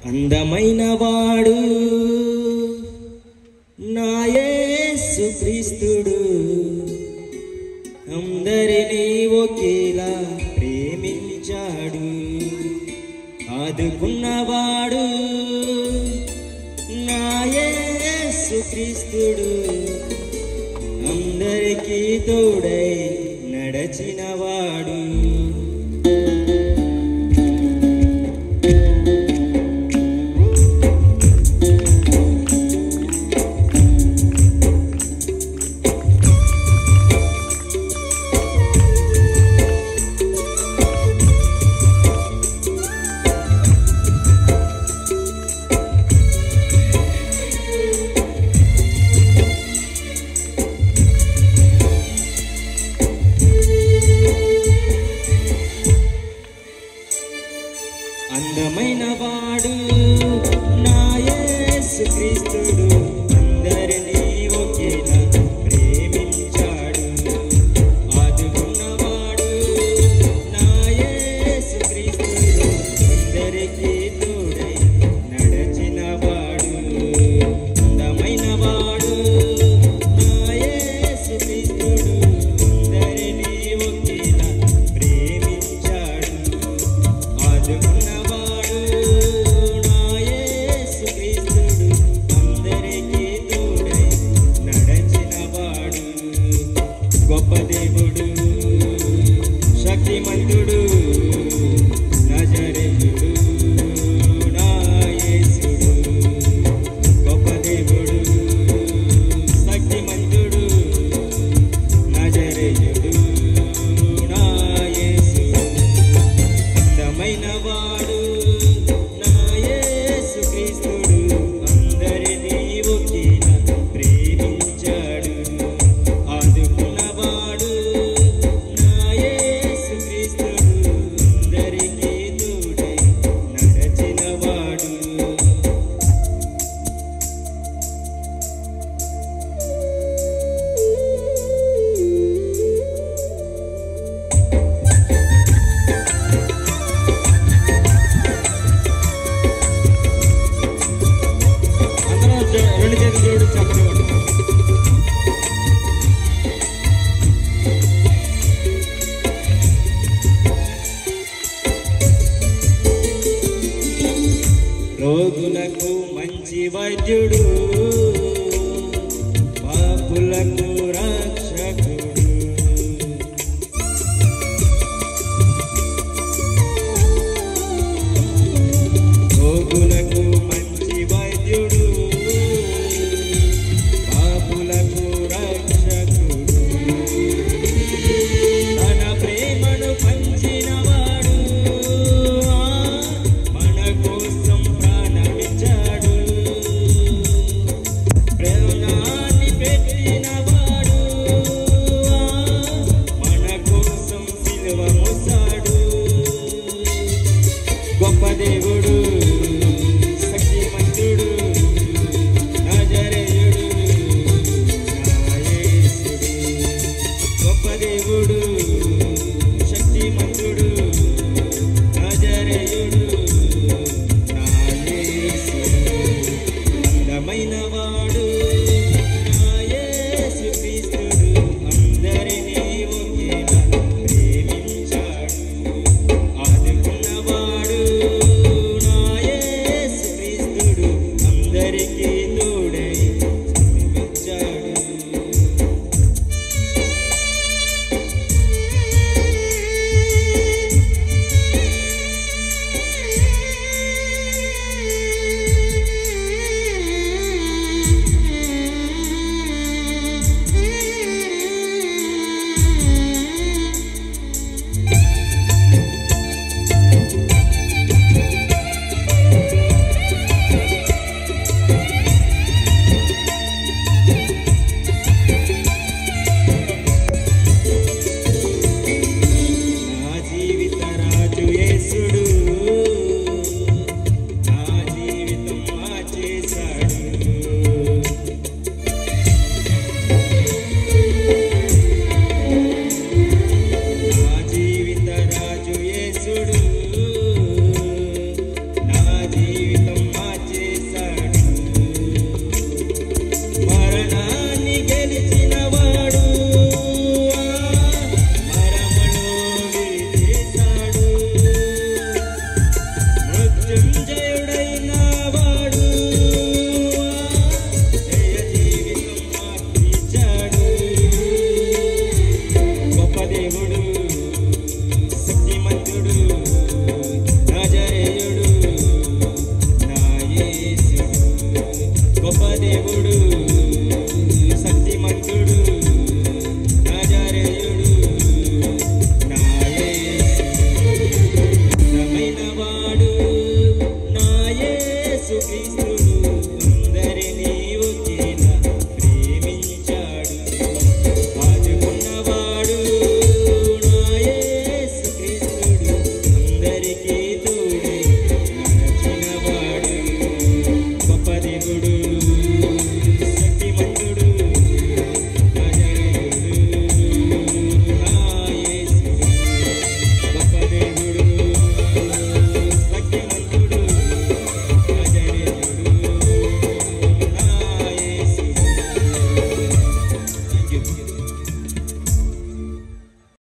అందమైన వాడు నాయేసు క్రీస్తుడు అందరినీ ఒకేలా ప్రేమించాడు ఆదుకున్నవాడు నాయేసు క్రీస్తుడు అందరికీ తోడై నడచినవాడు అందమైన వాడు నా యేసు క్రీస్తుడు అందరినీ ఒకేలా ప్రేమించాడు ఆదుకున్నవాడు నా యేసు క్రీస్తుడు అందరికీ తోడై నడచినవాడు అందమైన వాడు నా యేసు క్రీస్తుడు అందరినీ ఒకేలా ప్రేమించాడు ఆదుకున్నవాడు నా యేసు క్రీస్తుడు అందరికీ తోడై నడచినవాడు గొప్ప దేవుడు శక్తిమంతుడు నజరేయుడు నా యేసుడు గొప్ప దేవుడు శక్తిమంతుడు నజరేయుడు నా యేసుడు అందమైన వాడు నా యేసు క్రీస్తుడు అందరినీ ఒకేలా ప్రేమించాడు ఆదుకున్నవాడు నా యేసు క్రీస్తుడు అందరికీ తోడై నడచినవాడు అందరూ జ- రెండు చేతులు జోడి చప్పట్లు కొట్టు. రోగులకు మంచి వైద్యుడు పాపులకు రక్షకుడు రోగులకు మంచి వైద్యుడు పాపులకు రక్షకుడు తన ప్రేమను పంచినవాడు ఆ, మన కోసం ప్రాణమిచ్చాడు ప్రాణాన్ని పెట్టినవాడు జయం జయ